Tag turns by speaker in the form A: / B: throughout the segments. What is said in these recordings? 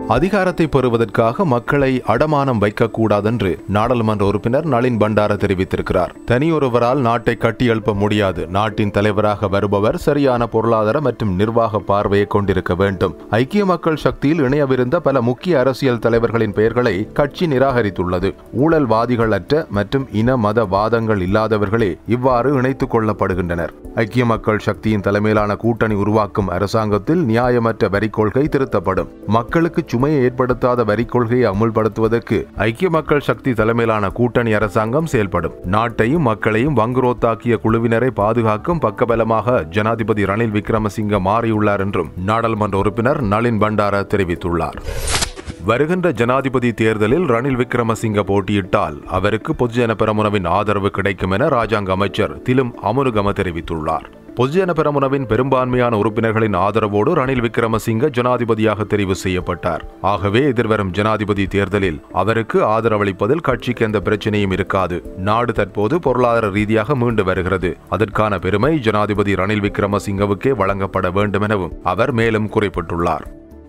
A: அதிகாரத்தை பெறுவதற்காக மக்களை அடமானம் வைக்கக்கூடாதென்று நாடாளுமன்ற உறுப்பினர் நளின் பண்டார தெரிவித்திருக்கிறார் தனியொருவரால் நாட்டை கட்டியெழுப்ப முடியாது நாட்டின் தலைவராக வருபவர் சரியான பொருளாதார மற்றும் நிர்வாக பார்வையை கொண்டிருக்க வேண்டும் ஐக்கிய மக்கள் சக்தியில் இணையவிருந்த பல முக்கிய அரசியல் தலைவர்களின் பெயர்களை கட்சி நிராகரித்துள்ளது ஊழல்வாதிகள் அற்ற மற்றும் இன மத வாதங்கள் இல்லாதவர்களே இவ்வாறு இணைத்துக் கொள்ளப்படுகின்றனர் ஐக்கிய மக்கள் சக்தியின் தலைமையிலான கூட்டணி உருவாக்கும் அரசாங்கத்தில் நியாயமற்ற வரி கொள்கை திருத்தப்படும் மக்களுக்கு சுமையை ஏற்படுத்தாத வரி கொள்கையை அமுல்படுத்துவதற்கு ஐக்கிய மக்கள் சக்தி தலைமையிலான கூட்டணி அரசாங்கம் செயல்படும் நாட்டையும் மக்களையும் வங்குரோத்தாக்கிய குழுவினரை பாதுகாக்கும் பக்கபலமாக ஜனாதிபதி ரணில் விக்ரமசிங்க மாறியுள்ளார் என்றும் நாடாளுமன்ற உறுப்பினர் நளின் பண்டார தெரிவித்துள்ளார் வருகின்ற ஜனாதிபதி தேர்தலில் ரணில் விக்ரமசிங்க போட்டியிட்டால் அவருக்கு பொதுஜன பெரமுனவின் ஆதரவு கிடைக்கும் என ராஜாங்க அமைச்சர் திலும் அமுனுகம தெரிவித்துள்ளார் பொதுஜன பெரமுனவின் பெரும்பான்மையான உறுப்பினர்களின் ஆதரவோடு ரணில் விக்ரமசிங்க ஜனாதிபதியாக தெரிவு செய்யப்பட்டார் ஆகவே எதிர்வரும் ஜனாதிபதி தேர்தலில் அவருக்கு ஆதரவளிப்பதில் கட்சிக்கு எந்த பிரச்சனையும் இருக்காது நாடு தற்போது பொருளாதார ரீதியாக மீண்டு வருகிறது அதற்கான பெருமை ஜனாதிபதி ரணில் விக்ரமசிங்கவுக்கே வழங்கப்பட வேண்டும் எனவும் அவர் மேலும் குறிப்பிட்டுள்ளார்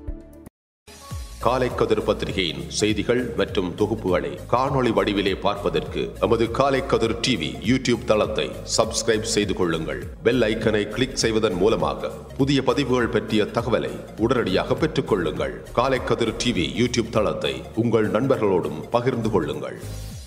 B: காலை கதிர் பத்திரிகையின் செய்திகள் மற்றும் தொகுப்புகளை காணொளி வடிவிலே பார்ப்பதற்கு நமது காலை கதிர் டிவி யூடியூப் தளத்தை சப்ஸ்கிரைப் செய்து கொள்ளுங்கள் பெல் ஐக்கனை கிளிக் செய்வதன் மூலமாக புதிய பதிவுகள் பற்றிய தகவலை உடனடியாக பெற்றுக் கொள்ளுங்கள் காலை கதிர் டிவி யூடியூப் தளத்தை உங்கள் நண்பர்களோடும் பகிர்ந்து கொள்ளுங்கள்